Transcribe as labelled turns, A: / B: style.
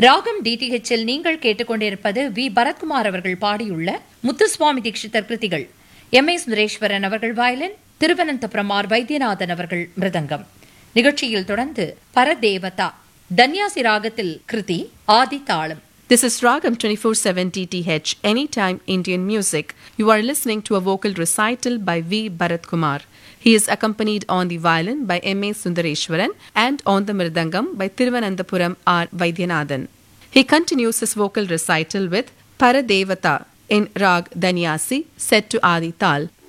A: ராகம் டிடிஹெச்சில் நீங்கள் கேட்டுக்கொண்டிருப்பது வி பரத்குமார் அவர்கள் பாடியுள்ள முத்துசுவாமி தீட்சிதர் கிருதிகள் எம் ஏ சுந்தரேஸ்வரன் அவர்கள் வயலின் திருவனந்தபுரம் ஆர் வைத்தியநாதன் அவர்கள் மிருதங்கம் நிகழ்ச்சியில் தொடர்ந்து பரதேவதா தன்யாசி ராகத்தில் கிருதி ஆதி தாளம்
B: This is Ragam 24/7 DTH Anytime Indian Music. You are listening to a vocal recital by V Bharat Kumar. He is accompanied on the violin by M A Sundareshwaran and on the mridangam by Thiruvananthapuram R Vaidyanathan. He continues his vocal recital with Paradevata in Rag Danyasi set to Adi Tal.